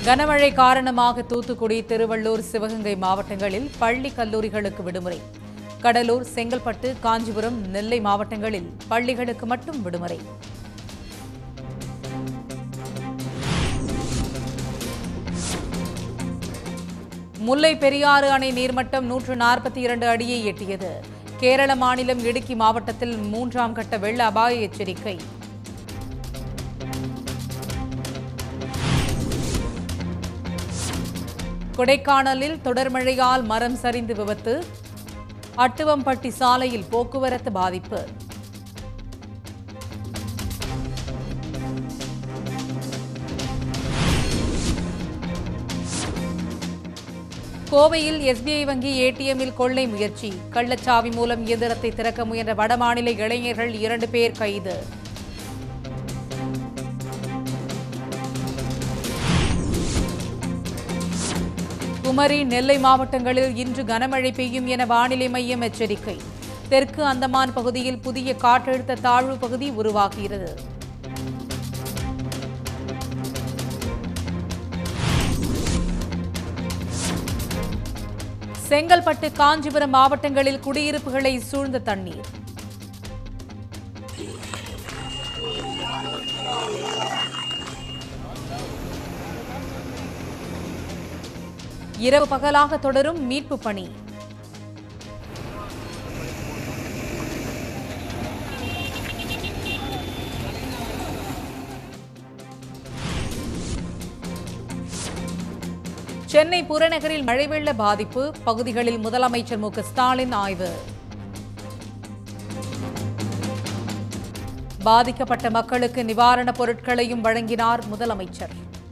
கனமழை காரணமாக தூத்துக்குடி திருவள்ளூர் சிவகங்கை மாவட்டங்களில் பள்ளி கல்லூரிகளுக்கு விடுமுறை கடலூர் செங்கல்பட்டு காஞ்சிபுரம் நெல்லை மாவட்டங்களில் பள்ளிகளுக்கு மட்டும் விடுமுறை முல்லை பெரியாறு அணை நீர்மட்டம் நூற்று நாற்பத்தி இரண்டு அடியை எட்டியது கேரள மாநிலம் இடுக்கி மாவட்டத்தில் மூன்றாம் கட்ட வெள்ள அபாய எச்சரிக்கை கொடைக்கானலில் தொடர் மழையால் மரம் சரிந்து விபத்து அட்டுவம்பட்டி சாலையில் போக்குவரத்து பாதிப்பு கோவையில் எஸ்பிஐ வங்கி ஏடிஎம்மில் கொள்ளை முயற்சி கள்ளச்சாவி மூலம் இயந்திரத்தை திறக்க முயன்ற வடமாநில இளைஞர்கள் இரண்டு பேர் கைது குமரி நெல்லை மாவட்டங்களில் இன்று கனமழை பெய்யும் என வானிலை மையம் எச்சரிக்கை தெற்கு அந்தமான் பகுதியில் புதிய காற்றழுத்த தாழ்வு பகுதி உருவாகிறது செங்கல்பட்டு காஞ்சிபுரம் மாவட்டங்களில் குடியிருப்புகளை சூழ்ந்த தண்ணீர் இரவு பகலாக தொடரும் மீட்பு பணி சென்னை புறநகரில் மழை வெள்ள பாதிப்பு பகுதிகளில் முதலமைச்சர் மு க ஸ்டாலின் ஆய்வு பாதிக்கப்பட்ட மக்களுக்கு நிவாரணப் பொருட்களையும் வழங்கினார் முதலமைச்சர்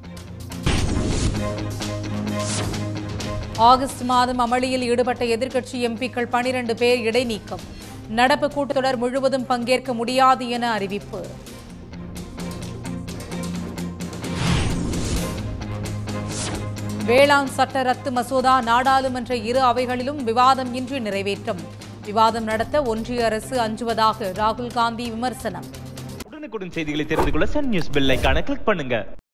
ஆகஸ்ட் மாதம் அமளியில் ஈடுபட்ட எதிர்க்கட்சி எம்பிக்கள் பனிரண்டு பேர் இடைநீக்கம் நடப்பு கூட்டத்தொடர் முழுவதும் பங்கேற்க முடியாது என அறிவிப்பு வேளாண் சட்ட ரத்து மசோதா நாடாளுமன்ற இரு அவைகளிலும் விவாதம் இன்றி நிறைவேற்றம் விவாதம் நடத்த ஒன்றிய அரசு அஞ்சுவதாக ராகுல் காந்தி விமர்சனம் உடனுக்குடன் செய்திகளை தெரிந்து கொள்ள சன் நியூஸ் பெல் ஐகானை கிளிக் பண்ணுங்க